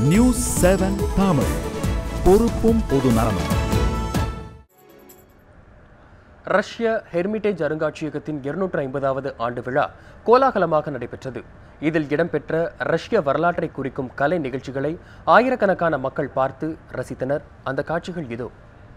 News seven Tamil பொறுப்பும் பொது நலமும் ரஷ்ய ஹெர்மிட்டேஜ் அருங்காட்சியகத்தின் இருநூற்று ஐம்பதாவது ஆண்டு விழா கோலாகலமாக நடைபெற்றது இதில் இடம்பெற்ற ரஷ்ய வரலாற்றை குறிக்கும் கலை நிகழ்ச்சிகளை ஆயிரக்கணக்கான மக்கள் பார்த்து ரசித்தனர் அந்த காட்சிகள் இதோ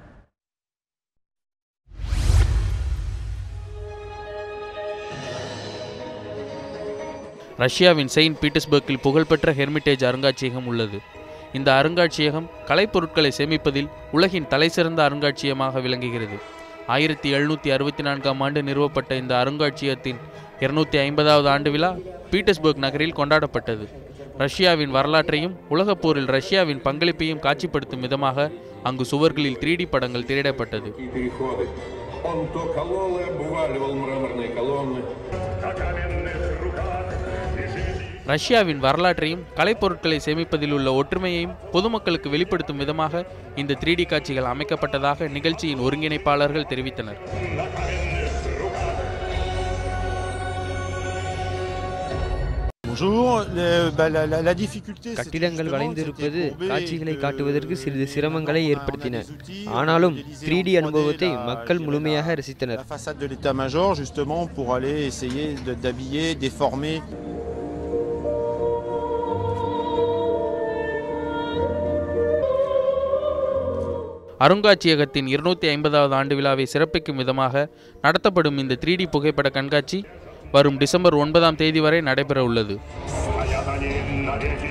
ரஷ்யாவின் செயின்ட் பீட்டர்ஸ்பர்க்கில் புகழ்பெற்ற ஹெர்மிட்டேஜ் அருங்காட்சியகம் உள்ளது இந்த அருங்காட்சியகம் கலைப்பொருட்களை சேமிப்பதில் உலகின் தலைசிறந்த அருங்காட்சியகமாக விளங்குகிறது ஆயிரத்தி எழுநூற்றி அறுபத்தி நான்காம் ஆண்டு நிறுவப்பட்ட இந்த அருங்காட்சியகத்தின் இருநூத்தி ஐம்பதாவது ஆண்டு விழா பீட்டர்ஸ்பர்க் நகரில் கொண்டாடப்பட்டது ரஷ்யாவின் வரலாற்றையும் உலகப் போரில் ரஷ்யாவின் பங்களிப்பையும் காட்சிப்படுத்தும் விதமாக அங்கு சுவர்களில் 3D படங்கள் திரையிடப்பட்டது и переходы. Он то колол и обваливал мраморные колонны. ரஷ்யாவின் வரலாற்றையும் கலைப்பொருட்களை சேமிப்பதில் உள்ள ஒற்றுமையையும் பொதுமக்களுக்கு வெளிப்படுத்தும் விதமாக இந்த 3D காட்சிகள் அமைக்கப்பட்டதாக நிகழ்ச்சியின் ஒருங்கிணைப்பாளர்கள் தெரிவித்தனர் Bonjour, le- bah, la, la- la difficulté, c'était கட்டிடங்கள் justement வளைந்திருப்பது c'était trouver காட்சிகளை une- காட்டுவதற்கு சிறிது une- சிரமங்களை un- ஏற்படுத்தின des outils, ஆனாலும் réaliser three en D 3D அனுபவத்தை la- மக்கள் la- முழுமையாக la ரசித்தனர் façade de l'état-major justement pour aller essayer de- d'habiller, déformer அருங்காட்சியகத்தின் இருநூத்தி ஐம்பதாவது ஆண்டு விழாவை சிறப்பிக்கும் விதமாக நடத்தப்படும் இந்த 3D புகைப்பட கண்காட்சி வரும் டிசம்பர் ஒன்பதாம் தேதி வரை நடைபெற உள்ளது Стоят они навеки